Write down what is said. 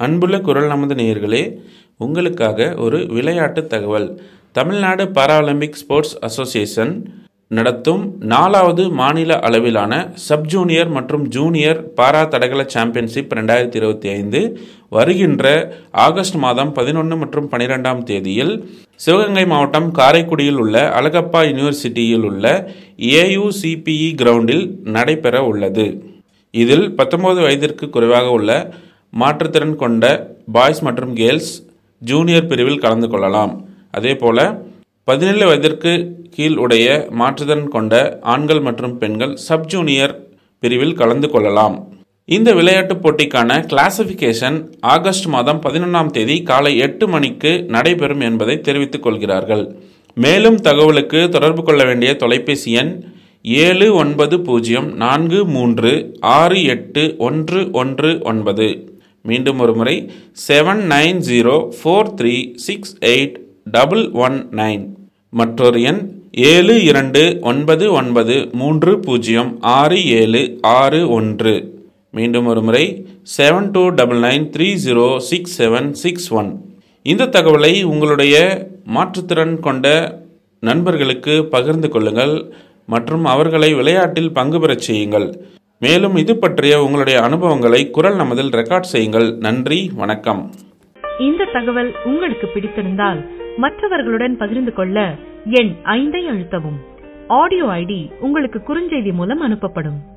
அன்புள்ள குரல் நமது நேயர்களே உங்களுக்காக ஒரு விளையாட்டு தகவல் தமிழ்நாடு பாராலிம்பிக் ஸ்போர்ட்ஸ் அசோசியேஷன் நடத்தும் நாலாவது மாநில அளவிலான சப் ஜூனியர் மற்றும் ஜூனியர் பாரா தடகள சாம்பியன்ஷிப் ரெண்டாயிரத்தி இருபத்தி ஐந்து வருகின்ற ஆகஸ்ட் மாதம் பதினொன்று மற்றும் பனிரெண்டாம் தேதியில் சிவகங்கை மாவட்டம் காரைக்குடியில் உள்ள அழகப்பா யூனிவர்சிட்டியில் உள்ள ஏயுசிபிஇ கிரவுண்டில் நடைபெற உள்ளது இதில் பத்தொன்பது வயதிற்கு குறைவாக உள்ள மாற்றுத்திறன் கொண்ட பாய்ஸ் மற்றும் கேர்ள்ஸ் ஜூனியர் பிரிவில் கலந்து கொள்ளலாம் அதேபோல பதினேழு வயதிற்கு கீழ் உடைய மாற்றுத்திறன் கொண்ட ஆண்கள் மற்றும் பெண்கள் சப் ஜூனியர் பிரிவில் கலந்து கொள்ளலாம் இந்த விளையாட்டுப் போட்டிக்கான கிளாசிஃபிகேஷன் ஆகஸ்ட் மாதம் பதினொன்றாம் தேதி காலை எட்டு மணிக்கு நடைபெறும் என்பதை தெரிவித்துக் கொள்கிறார்கள் மேலும் தகவலுக்கு தொடர்பு கொள்ள வேண்டிய தொலைபேசி எண் ஏழு ஒன்பது பூஜ்ஜியம் நான்கு மூன்று ஆறு எட்டு ஒன்று ஒன்று ஒன்பது மீண்டும் ஒரு முறை seven nine zero four three six eight double one nine மற்றொரு எண் ஏழு இரண்டு ஒன்பது ஒன்பது மூன்று பூஜ்ஜியம் ஆறு ஏழு ஆறு ஒன்று மீண்டும் ஒரு முறை seven two double nine three zero six seven six one இந்த தகவலை உங்களுடைய மாற்றுத்திறன் கொண்ட நண்பர்களுக்கு பகிர்ந்து கொள்ளுங்கள் மற்றும் அவர்களை விளையாட்டில் பங்கு பெறச் செய்யுங்கள் மேலும் இது பற்றிய உங்களுடைய அனுபவங்களை குரல் நமதில் ரெக்கார்ட் செய்யுங்கள் நன்றி வணக்கம் இந்த தகவல் உங்களுக்கு பிடித்திருந்தால் மற்றவர்களுடன் பகிர்ந்து கொள்ள எண் ஐந்தை அழுத்தவும் ஆடியோ ஐடி உங்களுக்கு குறுஞ்செய்தி மூலம் அனுப்பப்படும்